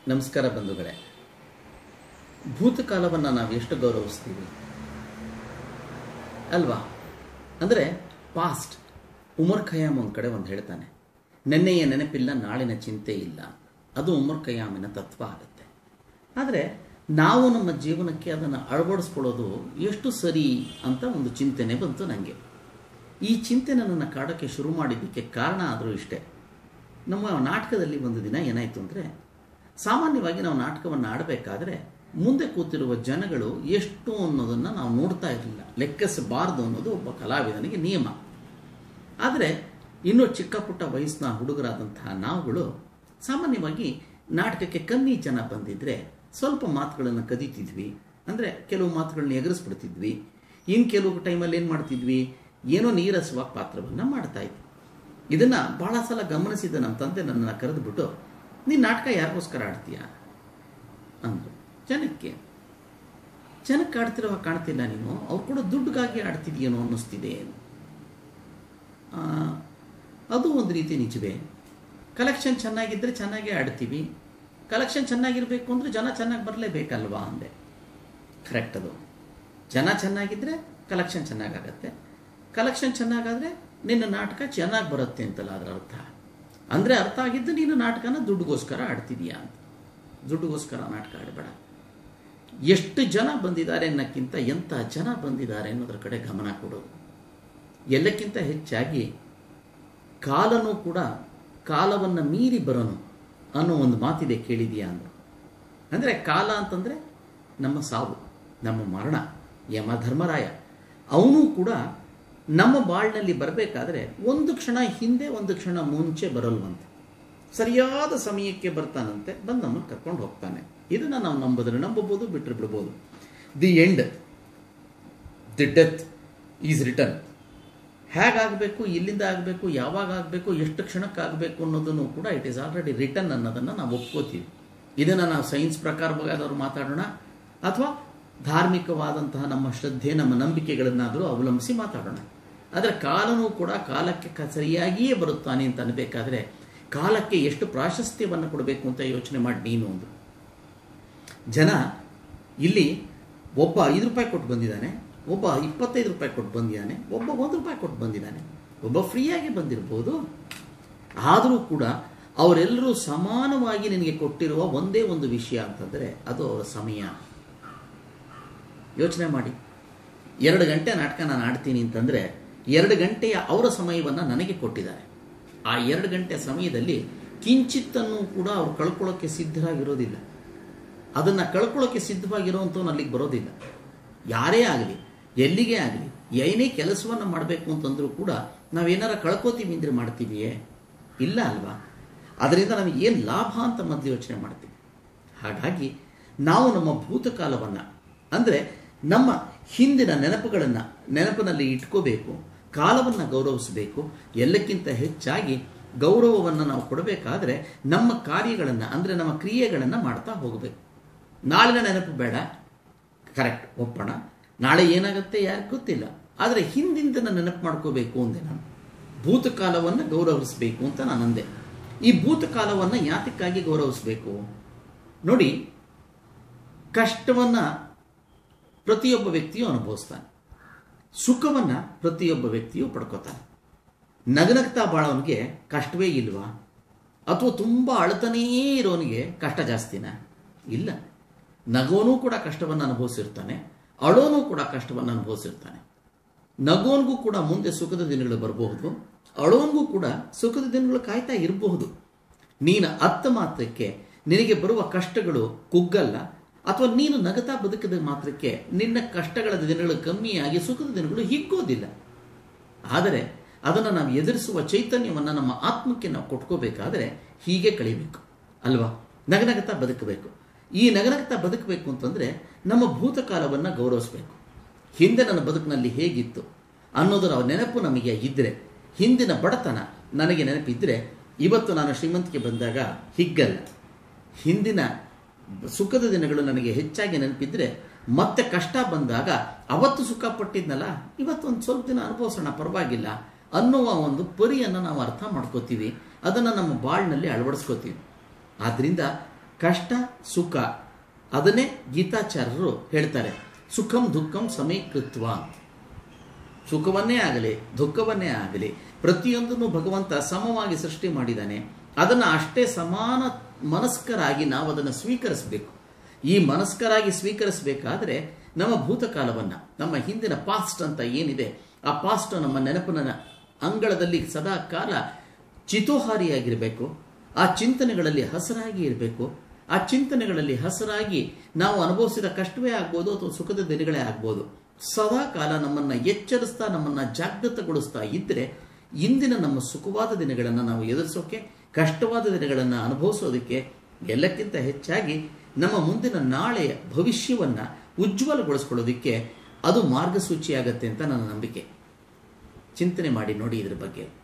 ನಮಸ್ಕಾರ ಬಂಧುಗಳೇ ಭೂತಕಾಲವನ್ನು ನಾವು ಎಷ್ಟು ಗೌರವಿಸ್ತೀವಿ ಅಲ್ವಾ ಅಂದರೆ ಪಾಸ್ಟ್ ಉಮರ್ ಖಯಾಮ್ ಒಂದು ಕಡೆ ಒಂದು ಹೇಳ್ತಾನೆ ನೆನ್ನೆಯ ನೆನಪಿಲ್ಲ ನಾಳಿನ ಚಿಂತೆ ಇಲ್ಲ ಅದು ಉಮರ್ ಖಯಾಮಿನ ತತ್ವ ಆಗುತ್ತೆ ಆದರೆ ನಾವು ನಮ್ಮ ಜೀವನಕ್ಕೆ ಅದನ್ನು ಅಳವಡಿಸ್ಕೊಳ್ಳೋದು ಎಷ್ಟು ಸರಿ ಅಂತ ಒಂದು ಚಿಂತನೆ ಬಂತು ನನಗೆ ಈ ಚಿಂತನೆ ನನ್ನ ಕಾಡೋಕ್ಕೆ ಶುರು ಮಾಡಿದ್ದಕ್ಕೆ ಕಾರಣ ಆದರೂ ಇಷ್ಟೇ ನಮ್ಮ ನಾಟಕದಲ್ಲಿ ಒಂದು ದಿನ ಏನಾಯಿತು ಅಂದರೆ ಸಾಮಾನ್ಯವಾಗಿ ನಾವು ನಾಟಕವನ್ನು ಆಡಬೇಕಾದ್ರೆ ಮುಂದೆ ಕೂತಿರುವ ಜನಗಳು ಎಷ್ಟು ಅನ್ನೋದನ್ನು ನಾವು ನೋಡ್ತಾ ಇರಲಿಲ್ಲ ಲೆಕ್ಕಿಸಬಾರ್ದು ಅನ್ನೋದು ಒಬ್ಬ ಕಲಾವಿದನಿಗೆ ನಿಯಮ ಆದರೆ ಇನ್ನೂ ಚಿಕ್ಕ ಪುಟ್ಟ ವಯಸ್ಸಿನ ಹುಡುಗರಾದಂತಹ ನಾವುಗಳು ಸಾಮಾನ್ಯವಾಗಿ ನಾಟಕಕ್ಕೆ ಕಮ್ಮಿ ಜನ ಬಂದಿದ್ದರೆ ಸ್ವಲ್ಪ ಮಾತುಗಳನ್ನು ಕದೀತಿದ್ವಿ ಅಂದರೆ ಕೆಲವು ಮಾತುಗಳನ್ನ ಎಗರಿಸ್ಬಿಡ್ತಿದ್ವಿ ಇನ್ನು ಕೆಲವು ಟೈಮಲ್ಲಿ ಏನು ಮಾಡ್ತಿದ್ವಿ ಏನೋ ನೀರಸುವ ಪಾತ್ರವನ್ನು ಮಾಡ್ತಾ ಇದ್ವಿ ಇದನ್ನು ಭಾಳ ಸಲ ಗಮನಿಸಿದ ನಮ್ಮ ತಂದೆ ನನ್ನನ್ನು ಕರೆದುಬಿಟ್ಟು ನೀನು ನಾಟಕ ಯಾರಿಗೋಸ್ಕರ ಆಡ್ತೀಯಾ ಅಂದರು ಜನಕ್ಕೆ ಜನಕ್ಕೆ ಆಡ್ತಿರೋ ಕಾಣ್ತಿಲ್ಲ ನೀನು ಅವ್ರು ಕೂಡ ದುಡ್ಡುಗಾಗಿ ಆಡ್ತಿದ್ಯೇನೋ ಅನ್ನಿಸ್ತಿದೆ ಆ, ಅದು ಒಂದು ರೀತಿ ನಿಜವೇ ಕಲೆಕ್ಷನ್ ಚೆನ್ನಾಗಿದ್ದರೆ ಚೆನ್ನಾಗೇ ಆಡ್ತೀವಿ ಕಲೆಕ್ಷನ್ ಚೆನ್ನಾಗಿರಬೇಕು ಅಂದರೆ ಜನ ಚೆನ್ನಾಗಿ ಬರಲೇಬೇಕಲ್ವಾ ಅಂದೆ ಕರೆಕ್ಟ್ ಅದು ಜನ ಚೆನ್ನಾಗಿದ್ದರೆ ಕಲೆಕ್ಷನ್ ಚೆನ್ನಾಗಾಗತ್ತೆ ಕಲೆಕ್ಷನ್ ಚೆನ್ನಾಗಾದರೆ ನಿನ್ನ ನಾಟಕ ಚೆನ್ನಾಗಿ ಬರುತ್ತೆ ಅಂತಲ್ಲ ಅದರ ಅರ್ಥ ಅಂದರೆ ಅರ್ಥ ಆಗಿದ್ದು ನೀನು ನಾಟಕನ ದುಡ್ಡುಗೋಸ್ಕರ ಆಡ್ತಿದೀಯಾ ಅಂತ ದುಡ್ಡುಗೋಸ್ಕರ ನಾಟಕ ಆಡಬೇಡ ಎಷ್ಟು ಜನ ಬಂದಿದ್ದಾರೆ ಅನ್ನೋಕ್ಕಿಂತ ಎಂಥ ಜನ ಬಂದಿದ್ದಾರೆ ಅನ್ನೋದ್ರ ಕಡೆ ಗಮನ ಕೊಡೋದು ಎಲ್ಲಕ್ಕಿಂತ ಹೆಚ್ಚಾಗಿ ಕಾಲನೂ ಕೂಡ ಕಾಲವನ್ನು ಮೀರಿ ಬರೋನು ಅನ್ನೋ ಒಂದು ಮಾತಿದೆ ಕೇಳಿದೆಯಾ ಅಂದರು ಅಂದರೆ ಕಾಲ ಅಂತಂದರೆ ನಮ್ಮ ಸಾವು ನಮ್ಮ ಮರಣ ಯಮ ಧರ್ಮರಾಯ ಅವನು ಕೂಡ ನಮ್ಮ ಬಾಳ್ನಲ್ಲಿ ಬರಬೇಕಾದ್ರೆ ಒಂದು ಕ್ಷಣ ಹಿಂದೆ ಒಂದು ಕ್ಷಣ ಮುಂಚೆ ಬರಲ್ವಂತೆ ಸರಿಯಾದ ಸಮಯಕ್ಕೆ ಬರ್ತಾನಂತೆ ಬಂದು ನಮ್ಮನ್ನು ಕರ್ಕೊಂಡು ಹೋಗ್ತಾನೆ ಇದನ್ನು ನಾವು ನಂಬಿದ್ರೆ ನಂಬಬಹುದು ಬಿಟ್ಟರೆ ಬಿಡ್ಬೋದು the end the death is return ಹೇಗಾಗಬೇಕು ಎಲ್ಲಿಂದ ಆಗಬೇಕು ಯಾವಾಗ ಆಗಬೇಕು ಎಷ್ಟು ಕ್ಷಣಕ್ಕೆ ಆಗಬೇಕು ಅನ್ನೋದನ್ನು ಕೂಡ ಇಟ್ ಈಸ್ ಆಲ್ರೆಡಿ ರಿಟರ್ನ್ ಅನ್ನೋದನ್ನು ನಾವು ಒಪ್ಕೋತೀವಿ ಇದನ್ನು ನಾವು ಸೈನ್ಸ್ ಪ್ರಕಾರವಾಗಾದರೂ ಮಾತಾಡೋಣ ಅಥವಾ ಧಾರ್ಮಿಕವಾದಂತಹ ನಮ್ಮ ಶ್ರದ್ಧೆ ನಮ್ಮ ನಂಬಿಕೆಗಳನ್ನಾದರೂ ಅವಲಂಬಿಸಿ ಮಾತಾಡೋಣ ಆದರೆ ಕಾಲನೂ ಕೂಡ ಕಾಲಕ್ಕೆ ಕ- ಸರಿಯಾಗಿಯೇ ಬರುತ್ತಾನೆ ಅಂತ ಅನ್ಬೇಕಾದ್ರೆ ಕಾಲಕ್ಕೆ ಎಷ್ಟು ಪ್ರಾಶಸ್ತ್ಯವನ್ನು ಕೊಡಬೇಕು ಅಂತ ಯೋಚನೆ ಮಾಡಿ ನೀನು ಒಂದು ಜನ ಇಲ್ಲಿ ಒಬ್ಬ ಐದು ರೂಪಾಯಿ ಕೊಟ್ಟು ಬಂದಿದ್ದಾನೆ ಒಬ್ಬ ಇಪ್ಪತ್ತೈದು ರೂಪಾಯಿ ಕೊಟ್ಟು ಬಂದಿದ್ದಾನೆ ಒಬ್ಬ ಒಂದು ರೂಪಾಯಿ ಕೊಟ್ಟು ಬಂದಿದ್ದಾನೆ ಒಬ್ಬ ಫ್ರೀಯಾಗಿ ಬಂದಿರ್ಬೋದು ಆದರೂ ಕೂಡ ಅವರೆಲ್ಲರೂ ಸಮಾನವಾಗಿ ನಿನಗೆ ಕೊಟ್ಟಿರುವ ಒಂದೇ ಒಂದು ವಿಷಯ ಅಂತಂದರೆ ಅದು ಅವರ ಸಮಯ ಯೋಚನೆ ಮಾಡಿ ಎರಡು ಗಂಟೆ ನಾಟಕ ನಾನು ಆಡ್ತೀನಿ ಅಂತಂದರೆ ಎರಡು ಗಂಟೆಯ ಅವರ ಸಮಯವನ್ನು ನನಗೆ ಕೊಟ್ಟಿದ್ದಾರೆ ಆ ಎರಡು ಗಂಟೆ ಸಮಯದಲ್ಲಿ ಕಿಂಚಿತ್ತನ್ನು ಕೂಡ ಅವ್ರು ಕಳ್ಕೊಳ್ಳೋಕ್ಕೆ ಸಿದ್ಧರಾಗಿರೋದಿಲ್ಲ ಅದನ್ನು ಕಳ್ಕೊಳ್ಳೋಕ್ಕೆ ಸಿದ್ಧವಾಗಿರೋವಂಥವ್ನು ಅಲ್ಲಿಗೆ ಬರೋದಿಲ್ಲ ಯಾರೇ ಆಗಲಿ ಎಲ್ಲಿಗೆ ಆಗಲಿ ಏನೇ ಕೆಲಸವನ್ನು ಮಾಡಬೇಕು ಅಂತಂದ್ರೂ ಕೂಡ ನಾವೇನಾರ ಕಳ್ಕೋತೀವಿ ಅಂದರೆ ಮಾಡ್ತೀವಿಯೇ ಇಲ್ಲ ಅಲ್ವಾ ಅದರಿಂದ ನಮಗೆ ಏನು ಲಾಭ ಅಂತ ಮೊದಲು ಯೋಚನೆ ಮಾಡ್ತೀವಿ ಹಾಗಾಗಿ ನಾವು ನಮ್ಮ ಭೂತಕಾಲವನ್ನು ಅಂದರೆ ನಮ್ಮ ಹಿಂದಿನ ನೆನಪುಗಳನ್ನು ನೆನಪಿನಲ್ಲಿ ಇಟ್ಕೋಬೇಕು ಕಾಲವನ್ನು ಗೌರವಿಸಬೇಕು ಎಲ್ಲಕ್ಕಿಂತ ಹೆಚ್ಚಾಗಿ ಗೌರವವನ್ನು ನಾವು ಕೊಡಬೇಕಾದ್ರೆ ನಮ್ಮ ಕಾರ್ಯಗಳನ್ನು ಅಂದರೆ ನಮ್ಮ ಕ್ರಿಯೆಗಳನ್ನು ಮಾಡ್ತಾ ಹೋಗಬೇಕು ನಾಳಿನ ನೆನಪು ಬೇಡ ಕರೆಕ್ಟ್ ಒಪ್ಪೋಣ ನಾಳೆ ಏನಾಗುತ್ತೆ ಯಾರಿಗೆ ಗೊತ್ತಿಲ್ಲ ಆದರೆ ಹಿಂದಿಂದನ ನೆನಪು ಮಾಡ್ಕೋಬೇಕು ಅಂದೆ ನಾನು ಭೂತಕಾಲವನ್ನು ಗೌರವಿಸಬೇಕು ಅಂತ ನಾನು ಅಂದೆ ಈ ಭೂತಕಾಲವನ್ನು ಯಾತಕ್ಕಾಗಿ ಗೌರವಿಸಬೇಕು ನೋಡಿ ಕಷ್ಟವನ್ನು ಪ್ರತಿಯೊಬ್ಬ ವ್ಯಕ್ತಿಯು ಅನುಭವಿಸ್ತಾನೆ ಸುಖವನ್ನು ಪ್ರತಿಯೊಬ್ಬ ವ್ಯಕ್ತಿಯು ಪಡ್ಕೋತಾನೆ ನಗನಗ್ತಾ ಬಾಳೋನಿಗೆ ಕಷ್ಟವೇ ಇಲ್ವಾ ಅಥವಾ ತುಂಬ ಅಳ್ತಾನೇ ಇರೋನಿಗೆ ಕಷ್ಟ ಜಾಸ್ತಿನಾ ಇಲ್ಲ ನಗೋನು ಕೂಡ ಕಷ್ಟವನ್ನು ಅನುಭವಿಸಿರ್ತಾನೆ ಅಳೋನು ಕೂಡ ಕಷ್ಟವನ್ನು ಅನುಭವಿಸಿರ್ತಾನೆ ನಗೋನ್ಗೂ ಕೂಡ ಮುಂದೆ ಸುಖದ ದಿನಗಳು ಬರಬಹುದು ಅಳೋನ್ಗೂ ಕೂಡ ಸುಖದ ದಿನಗಳು ಕಾಯ್ತಾ ಇರಬಹುದು ನೀನು ಅತ್ತ ಮಾತ್ರಕ್ಕೆ ನಿನಗೆ ಬರುವ ಕಷ್ಟಗಳು ಕುಗ್ಗಲ್ಲ ಅಥವಾ ನೀನು ನಗತಾ ಬದುಕಿದ ಮಾತ್ರಕ್ಕೆ ನಿನ್ನ ಕಷ್ಟಗಳ ದಿನಗಳು ಕಮ್ಮಿಯಾಗಿ ಸುಖದ ದಿನಗಳು ಹಿಗ್ಗೋದಿಲ್ಲ ಆದರೆ ಅದನ್ನು ನಾವು ಎದುರಿಸುವ ಚೈತನ್ಯವನ್ನು ನಮ್ಮ ಆತ್ಮಕ್ಕೆ ನಾವು ಕೊಟ್ಕೋಬೇಕಾದ್ರೆ ಹೀಗೆ ಕಳಿಬೇಕು ಅಲ್ವಾ ನಗನಗತಾ ಬದುಕಬೇಕು ಈ ನಗನಗತಾ ಬದುಕಬೇಕು ಅಂತಂದರೆ ನಮ್ಮ ಭೂತಕಾಲವನ್ನು ಗೌರವಿಸಬೇಕು ಹಿಂದೆ ನನ್ನ ಬದುಕಿನಲ್ಲಿ ಹೇಗಿತ್ತು ಅನ್ನೋದರ ನೆನಪು ನಮಗೆ ಇದ್ದರೆ ಹಿಂದಿನ ಬಡತನ ನನಗೆ ನೆನಪಿದ್ದರೆ ಇವತ್ತು ನಾನು ಶ್ರೀಮಂತಿಕೆ ಬಂದಾಗ ಹಿಗ್ಗಲ್ಲ ಹಿಂದಿನ ಸುಖದ ದಿನಗಳು ನನಗೆ ಹೆಚ್ಚಾಗಿ ನೆನಪಿದ್ರೆ ಮತ್ತೆ ಕಷ್ಟ ಬಂದಾಗ ಅವತ್ತು ಸುಖ ಪಟ್ಟಿದ್ನಲ್ಲ ಇವತ್ತು ಒಂದು ಸ್ವಲ್ಪ ದಿನ ಅನುಭವಿಸೋಣ ಪರವಾಗಿಲ್ಲ ಅನ್ನುವ ಒಂದು ಪರಿಯನ್ನು ನಾವು ಅರ್ಥ ಮಾಡ್ಕೋತೀವಿ ಅದನ್ನು ನಮ್ಮ ಬಾಳ್ನಲ್ಲಿ ಅಳವಡಿಸ್ಕೋತೀವಿ ಆದ್ದರಿಂದ ಕಷ್ಟ ಸುಖ ಅದನ್ನೇ ಗೀತಾಚಾರ್ಯರು ಹೇಳ್ತಾರೆ ಸುಖಂ ದುಃಖಂ ಸಮೀಕೃತ್ವ ಸುಖವನ್ನೇ ಆಗಲಿ ದುಃಖವನ್ನೇ ಆಗಲಿ ಪ್ರತಿಯೊಂದನ್ನು ಭಗವಂತ ಸಮವಾಗಿ ಸೃಷ್ಟಿ ಮಾಡಿದ್ದಾನೆ ಅದನ್ನು ಅಷ್ಟೇ ಸಮಾನ ಮನಸ್ಕರಾಗಿ ನಾವು ಅದನ್ನು ಸ್ವೀಕರಿಸಬೇಕು ಈ ಮನಸ್ಕರಾಗಿ ಸ್ವೀಕರಿಸಬೇಕಾದ್ರೆ ನಮ್ಮ ಭೂತಕಾಲವನ್ನು ನಮ್ಮ ಹಿಂದಿನ ಪಾಸ್ಟ್ ಅಂತ ಏನಿದೆ ಆ ಪಾಸ್ಟ್ ನಮ್ಮ ನೆನಪಿನ ಅಂಗಳದಲ್ಲಿ ಸದಾ ಕಾಲ ಚಿತೋಹಾರಿಯಾಗಿರಬೇಕು ಆ ಚಿಂತನೆಗಳಲ್ಲಿ ಹಸರಾಗಿ ಇರಬೇಕು ಆ ಚಿಂತನೆಗಳಲ್ಲಿ ಹಸರಾಗಿ ನಾವು ಅನುಭವಿಸಿದ ಕಷ್ಟವೇ ಆಗ್ಬೋದು ಅಥವಾ ಸುಖದ ದಿನಗಳೇ ಆಗ್ಬೋದು ಸದಾ ಕಾಲ ನಮ್ಮನ್ನ ಎಚ್ಚರಿಸ್ತಾ ನಮ್ಮನ್ನ ಜಾಗೃತಗೊಳಿಸ್ತಾ ಇದ್ರೆ ಇಂದಿನ ನಮ್ಮ ಸುಖವಾದ ದಿನಗಳನ್ನು ನಾವು ಎದುರಿಸೋಕೆ ಕಷ್ಟವಾದ ದಿನಗಳನ್ನು ಅನುಭವಿಸೋದಕ್ಕೆ ಎಲ್ಲಕ್ಕಿಂತ ಹೆಚ್ಚಾಗಿ ನಮ್ಮ ಮುಂದಿನ ನಾಳೆಯ ಭವಿಷ್ಯವನ್ನ ಉಜ್ವಲಗೊಳಿಸ್ಕೊಳ್ಳೋದಕ್ಕೆ ಅದು ಮಾರ್ಗಸೂಚಿಯಾಗತ್ತೆ ಅಂತ ನನ್ನ ನಂಬಿಕೆ ಚಿಂತನೆ ಮಾಡಿ ನೋಡಿ ಇದ್ರ ಬಗ್ಗೆ